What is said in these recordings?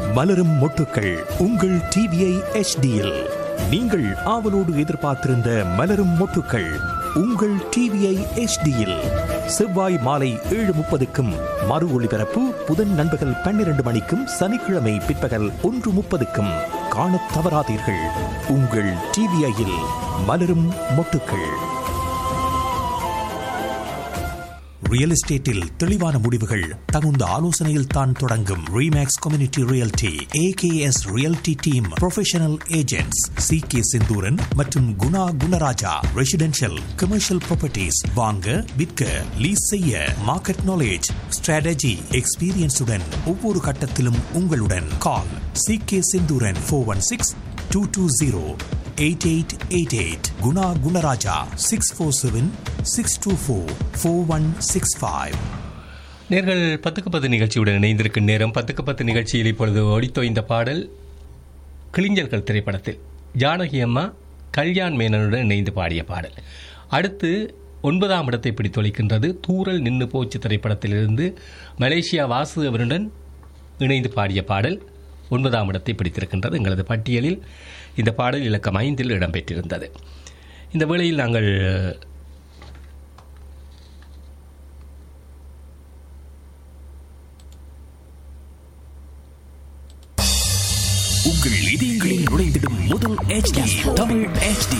மலரும் மொட்டுக்கள் உங்கள் டிவிஐ எச்டியில் நீங்கள் ஆவலோடு எதிர்பார்த்திருந்த மலரும் மொட்டுக்கள் உங்கள் டிவிஐ எச்டியில் செவ்வாய் மாலை ஏழு முப்பதுக்கும் மறு ஒளிபரப்பு புதன் நண்பகல் பன்னிரண்டு மணிக்கும் சனிக்கிழமை பிற்பகல் ஒன்று முப்பதுக்கும் காணத் தவறாதீர்கள் உங்கள் டிவிஐயில் மலரும் மொட்டுக்கள் ரியல் எஸ்டேட்டில் தெளிவான முடிவுகள் தகுந்த ஆலோசனையில் தான் தொடங்கும் Remax community realty AKS realty team professional agents C K Senthooran மற்றும் Guna Gunaraja residential commercial properties வாங்க விற்க லீஸ் செய்ய மார்க்கெட் நாலேஜ் ஸ்ட்ராட்டஜி எக்ஸ்பீரியன்ஸுடன் ஒவ்வொரு கட்டத்திலும் உங்களுடன் call C K Senthooran four one six two two zero eight eight eight eight Guna Gunaraja six four seven six two four four one six five நேர்கள் பத்துக்கு பத்து நிகழ்ச்சியுடன் இணைந்திருக்கும் நேரம் பத்துக்கு பத்து நிகழ்ச்சியில் இப்பொழுது ஒளித்தோய்ந்த பாடல் கிளிஞ்சல்கள் திரைப்படத்தில் ஜானகி அம்மா கல்யாண் மேனனுடன் இணைந்து பாடிய பாடல் அடுத்து ஒன்பதாம் இடத்தை பிடித்தொழிக்கின்றது தூரல் நின்று போச்சு திரைப்படத்திலிருந்து மலேசியா வாசு அவருடன் இணைந்து பாடிய பாடல் ஒன்பதாம் இடத்தை பிடித்திருக்கின்றது எங்களது பட்டியலில் இந்த பாடல் இலக்கம் ஐந்தில் இடம்பெற்றிருந்தது இந்த வேளையில் நாங்கள் உங்கள் இதயங்களில் நுழைந்திடும் முதல் HD Tamil HD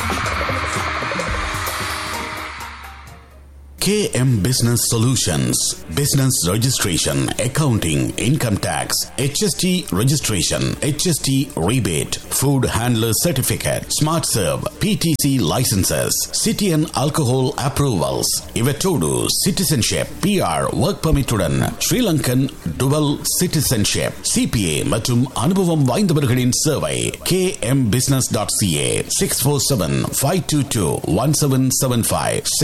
KM Business Solutions Business Registration, Accounting, Income Tax, HST Registration, HST Rebate, Food Handler Certificate, Smart Serve, PTC Licenses, City and Alcohol Approvals, Ivetodu, Citizenship, PR, Work Permit உடன் Sri Lankan Dual Citizenship, CPA மற்றும் அனுபவம் வாய்ந்தவர்களின் சேவை kmbusiness.ca 647-522-1775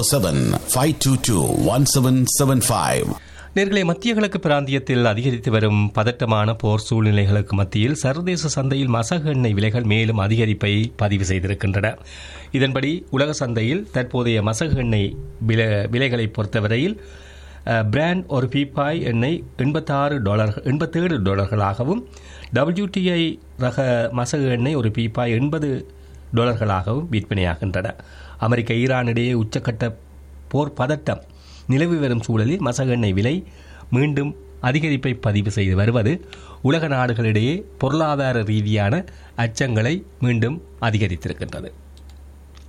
647-522-1775 நேர்களை மத்திய கிழக்கு பிராந்தியத்தில் அதிகரித்து வரும் பதட்டமான போர் சூழ்நிலைகளுக்கு மத்தியில் சர்வதேச சந்தையில் மசகு எண்ணெய் விலைகள் மேலும் அதிகரிப்பை பதிவு செய்திருக்கின்றன இதன்படி உலக சந்தையில் தற்போதைய மசகு எண்ணெய் வில விலைகளை பொறுத்தவரையில் அஹ், பிராண்ட் ஒரு பீப்பாய் எண்ணெய் எண்பத்தாறு டாலர் எண்பத்தேழு டாலர்களாகவும் WTI ரக மசகு எண்ணெய் ஒரு பீப்பாய் எண்பது டாலர்களாகவும் விற்பனையாகின்றன அமெரிக்க ஈரான் இடையே உச்சக்கட்ட போர் பதட்டம் நிலவி வரும் சூழலில் மசகு எண்ணெய் விலை மீண்டும் அதிகரிப்பை பதிவு செய்து வருவது உலக நாடுகளிடையே பொருளாதார ரீதியான அச்சங்களை மீண்டும் அதிகரித்திருக்கின்றது